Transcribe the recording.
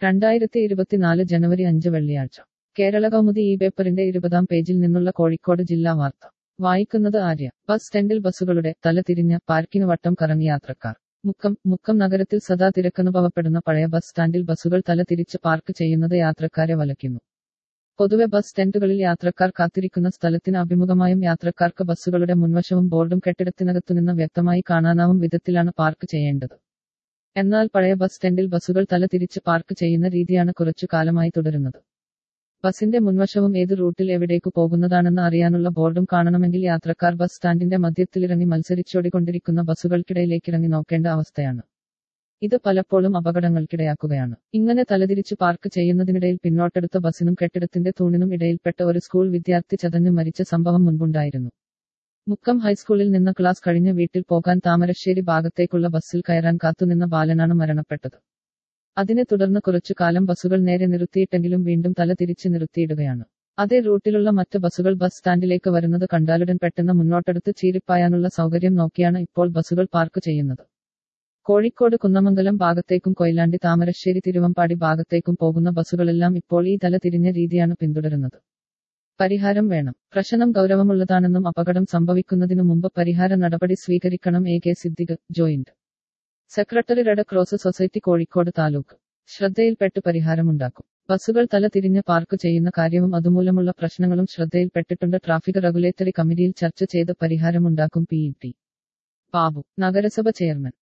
രണ്ടായിരത്തി ഇരുപത്തിനാല് ജനുവരി അഞ്ച് വെള്ളിയാഴ്ച കേരള കൗമുദി ഈ പേപ്പറിന്റെ ഇരുപതാം പേജിൽ നിന്നുള്ള കോഴിക്കോട് ജില്ലാ വാർത്ത വായിക്കുന്നത് ആര്യ ബസ് സ്റ്റാൻഡിൽ ബസ്സുകളുടെ തല തിരിഞ്ഞ പാർക്കിന് വട്ടം കറങ്ങി യാത്രക്കാർ മുക്കം മുക്കം നഗരത്തിൽ സദാ തിരക്കനുഭവപ്പെടുന്ന പഴയ ബസ് സ്റ്റാൻഡിൽ ബസ്സുകൾ തല തിരിച്ച് പാർക്ക് ചെയ്യുന്നത് യാത്രക്കാരെ വലയ്ക്കുന്നു പൊതുവെ ബസ് സ്റ്റാൻഡുകളിൽ യാത്രക്കാർ കാത്തിരിക്കുന്ന സ്ഥലത്തിന് അഭിമുഖമായും യാത്രക്കാർക്ക് ബസ്സുകളുടെ മുൻവശവും ബോർഡും കെട്ടിടത്തിനകത്തുനിന്ന് വ്യക്തമായി കാണാനാവും വിധത്തിലാണ് പാർക്ക് ചെയ്യേണ്ടത് എന്നാൽ പഴയ ബസ് സ്റ്റാൻഡിൽ ബസ്സുകൾ തല തിരിച്ച് പാർക്ക് ചെയ്യുന്ന രീതിയാണ് കുറച്ചു കാലമായി തുടരുന്നത് ബസിന്റെ മുൻവശവും ഏത് റൂട്ടിൽ എവിടേക്ക് പോകുന്നതാണെന്ന് അറിയാനുള്ള ബോർഡും കാണണമെങ്കിൽ യാത്രക്കാർ ബസ് സ്റ്റാൻഡിന്റെ മധ്യത്തിലിറങ്ങി മത്സരിച്ചോടിക്കൊണ്ടിരിക്കുന്ന ബസ്സുകൾക്കിടയിലേക്കിറങ്ങി നോക്കേണ്ട അവസ്ഥയാണ് ഇത് പലപ്പോഴും അപകടങ്ങൾക്കിടയാക്കുകയാണ് ഇങ്ങനെ തലതിരിച്ച് പാർക്ക് ചെയ്യുന്നതിനിടയിൽ പിന്നോട്ടെടുത്ത ബസിനും കെട്ടിടത്തിന്റെ തൂണിനും ഇടയിൽപ്പെട്ട ഒരു സ്കൂൾ വിദ്യാർത്ഥി ചതഞ്ഞു മരിച്ച സംഭവം മുൻപുണ്ടായിരുന്നു മുക്കം ഹൈസ്കൂളിൽ നിന്ന് ക്ലാസ് കഴിഞ്ഞ് വീട്ടിൽ പോകാൻ താമരശ്ശേരി ഭാഗത്തേക്കുള്ള ബസ്സിൽ കയറാൻ കാത്തുനിന്ന ബാലനാണ് മരണപ്പെട്ടത് അതിനെ തുടർന്ന് കുറച്ചു കാലം ബസ്സുകൾ നേരെ നിർത്തിയിട്ടെങ്കിലും വീണ്ടും തല തിരിച്ച് നിർത്തിയിടുകയാണ് അതേ റൂട്ടിലുള്ള മറ്റ് ബസ്സുകൾ ബസ് സ്റ്റാൻഡിലേക്ക് വരുന്നത് കണ്ടാലുടൻ പെട്ടെന്ന് മുന്നോട്ടെടുത്ത് ചീരിപ്പായാനുള്ള സൗകര്യം നോക്കിയാണ് ഇപ്പോൾ ബസ്സുകൾ പാർക്ക് ചെയ്യുന്നത് കോഴിക്കോട് കുന്നമംഗലം ഭാഗത്തേക്കും കൊയിലാണ്ടി താമരശ്ശേരി തിരുവമ്പാടി ഭാഗത്തേക്കും പോകുന്ന ബസ്സുകളെല്ലാം ഇപ്പോൾ ഈ തല തിരിഞ്ഞ രീതിയാണ് പിന്തുടരുന്നത് പരിഹാരം വേണം പ്രശ്നം ഗൗരവമുള്ളതാണെന്നും അപകടം സംഭവിക്കുന്നതിനു മുമ്പ് പരിഹാര നടപടി സ്വീകരിക്കണം A K Siddique joint secretary Red Cross Society Kozhikode taluk ശ്രദ്ധയിൽപ്പെട്ട് പരിഹാരമുണ്ടാക്കും ബസ്സുകൾ തല തിരിഞ്ഞ് പാർക്ക് ചെയ്യുന്ന കാര്യവും അതുമൂലമുള്ള പ്രശ്നങ്ങളും ശ്രദ്ധയിൽപ്പെട്ടിട്ടുണ്ട് ട്രാഫിക് റെഗുലേറ്ററി കമ്മിറ്റിയിൽ ചർച്ച ചെയ്ത് പരിഹാരമുണ്ടാക്കും പി ടി ബാബു നഗരസഭ ചെയർമാൻ